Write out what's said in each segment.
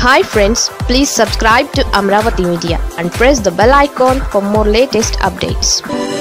hi friends please subscribe to Amaravati media and press the bell icon for more latest updates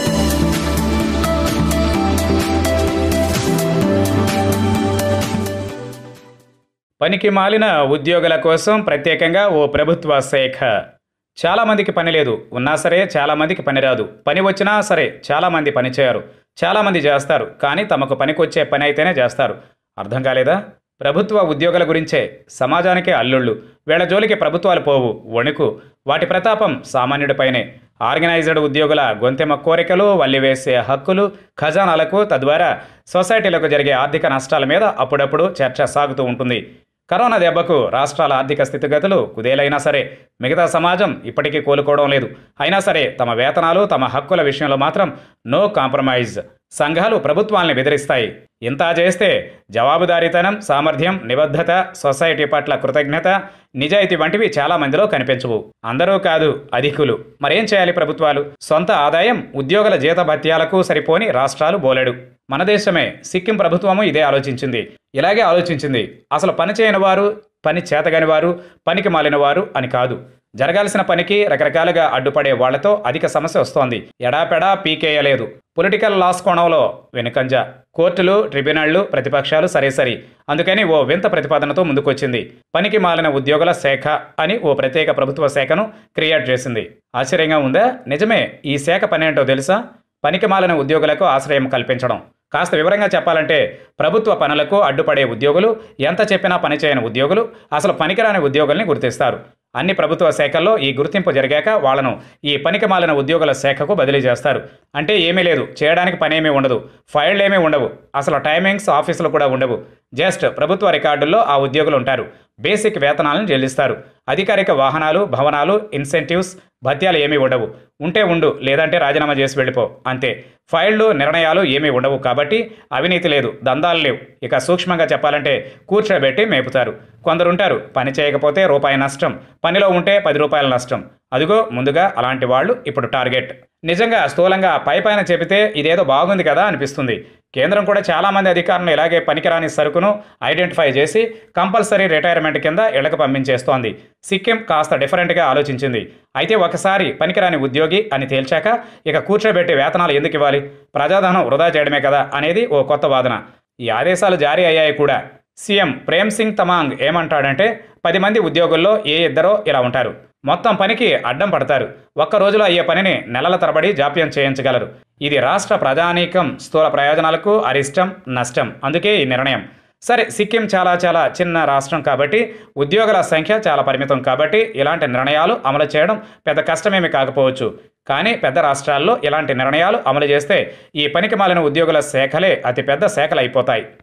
పనికి మాలిన ఉద్యోగుల కోసం ప్రత్యేకంగా ఓ ప్రభుత్వ శాఖ చాలామందికి పని లేదు ఉన్నా సరే చాలామందికి పని రాదు పని వచ్చినా సరే చాలామంది పని చేయరు చాలామంది చేస్తారు కానీ తమకు పనికొచ్చే పని అయితేనే చేస్తారు అర్థం కాలేదా ప్రభుత్వ ఉద్యోగుల గురించే సమాజానికే అల్లుళ్ళు వీళ్ళ జోలికి ప్రభుత్వాలు పోవు వణుకు వాటి ప్రతాపం సామాన్యుడిపైనే ఆర్గనైజ్డ్ ఉద్యోగుల గొంతెమ కోరికలు వల్లివేసే హక్కులు ఖజానాలకు తద్వారా సొసైటీలకు జరిగే ఆర్థిక నష్టాల మీద అప్పుడప్పుడు చర్చ సాగుతూ ఉంటుంది కరోనా దెబ్బకు రాష్ట్రాల ఆర్థిక స్థితిగతులు కుదేలైనా సరే మిగతా సమాజం ఇప్పటికీ కోలుకోవడం లేదు అయినా సరే తమ వేతనాలు తమ హక్కుల విషయంలో మాత్రం నో కాంప్రమైజ్ సంఘాలు ప్రభుత్వాల్ని బెదిరిస్తాయి ఇంత చేస్తే జవాబుదారీతనం సామర్థ్యం నిబద్ధత సొసైటీ పట్ల కృతజ్ఞత నిజాయితీ వంటివి చాలా మందిలో కనిపించవు అందరూ కాదు అధికులు మరేం చేయాలి ప్రభుత్వాలు సొంత ఆదాయం ఉద్యోగుల జీతభత్యాలకు సరిపోని రాష్ట్రాలు బోలెడు మన దేశమే సిక్కిం ప్రభుత్వము ఇదే ఆలోచించింది ఇలాగే ఆలోచించింది అసలు పని చేయని వారు పని చేతగని వారు పనికి మాలిన వారు అని కాదు జరగాల్సిన పనికి రకరకాలుగా అడ్డుపడే వాళ్లతో అధిక సమస్య వస్తోంది ఎడాపెడా పీకేయలేదు పొలిటికల్ లాస్ కోణంలో వెనుకంజ కోర్టులు ట్రిబ్యునళ్లు ప్రతిపక్షాలు సరే సరి అందుకని ఓ వింత ప్రతిపాదనతో ముందుకొచ్చింది పనికి మాలిన ఉద్యోగుల శాఖ అని ఓ ప్రత్యేక ప్రభుత్వ శాఖను క్రియేట్ చేసింది ఆశ్చర్యంగా ఉందా నిజమే ఈ శాఖ పనేంటో తెలుసా పనికి మాలిన ఉద్యోగులకు ఆశ్రయం కల్పించడం కాస్త వివరంగా చెప్పాలంటే ప్రభుత్వ పనులకు అడ్డుపడే ఉద్యోగులు ఎంత చెప్పినా పనిచేయని ఉద్యోగులు అసలు పనికిరాని ఉద్యోగుల్ని గుర్తిస్తారు అన్ని ప్రభుత్వ శాఖల్లో ఈ గుర్తింపు జరిగాక వాళ్లను ఈ పనికి మాలిన ఉద్యోగుల శాఖకు బదిలీ చేస్తారు అంటే ఏమీ లేదు చేయడానికి పనేమీ ఉండదు ఫైళ్ళు ఏమీ ఉండవు అసలు టైమింగ్స్ ఆఫీసులు కూడా ఉండవు జస్ట్ ప్రభుత్వ రికార్డుల్లో ఆ ఉద్యోగులు ఉంటారు బేసిక్ వేతనాలను చెల్లిస్తారు అధికారిక వాహనాలు భవనాలు ఇన్సెంటివ్స్ భత్యాలు ఏమీ ఉండవు ఉంటే ఉండు లేదంటే రాజీనామా చేసి వెళ్ళిపో అంతే ఫైళ్లు నిర్ణయాలు ఏమీ ఉండవు కాబట్టి అవినీతి లేదు దందాలు లేవు ఇక సూక్ష్మంగా చెప్పాలంటే కూర్చోబెట్టి మేపుతారు కొందరుంటారు పని చేయకపోతే రూపాయి నష్టం పనిలో ఉంటే పది రూపాయల నష్టం అదిగో ముందుగా అలాంటి వాళ్ళు ఇప్పుడు టార్గెట్ నిజంగా స్థూలంగా పై పైన చెబితే ఇదేదో బాగుంది కదా అనిపిస్తుంది కేంద్రం కూడా చాలామంది అధికారులను ఇలాగే పనికిరాని సరుకును ఐడెంటిఫై చేసి కంపల్సరీ రిటైర్మెంట్ కింద ఇళ్లకు పంపించేస్తోంది సిక్కిం కాస్త డిఫరెంట్గా ఆలోచించింది అయితే ఒకసారి పనికిరాని ఉద్యోగి అని తేల్చాక ఇక కూర్చోబెట్టి వేతనాలు ఎందుకు ఇవ్వాలి ప్రజాధనం వృధా చేయడమే కదా అనేది ఓ కొత్త వాదన ఈ ఆదేశాలు జారీ అయ్యాయి కూడా సీఎం ప్రేమ్ సింగ్ తమాంగ్ ఏమంటాడంటే పది మంది ఉద్యోగుల్లో ఏ ఇద్దరో ఇలా ఉంటారు మొత్తం పనికి అడ్డం పడతారు ఒక్క రోజులో అయ్యే పనిని నెలల తరబడి జాప్యం చేయించగలరు ఇది రాష్ట్ర ప్రజానీకం స్థూల ప్రయోజనాలకు అరిష్టం నష్టం అందుకే ఈ నిర్ణయం సరే సిక్కిం చాలా చాలా చిన్న రాష్ట్రం కాబట్టి ఉద్యోగుల సంఖ్య చాలా పరిమితం కాబట్టి ఇలాంటి నిర్ణయాలు అమలు చేయడం పెద్ద కష్టమేమి కాకపోవచ్చు కానీ పెద్ద రాష్ట్రాల్లో ఇలాంటి నిర్ణయాలు అమలు చేస్తే ఈ పనికి మాలిన ఉద్యోగుల శాఖలే అతిపెద్ద శాఖలు అయిపోతాయి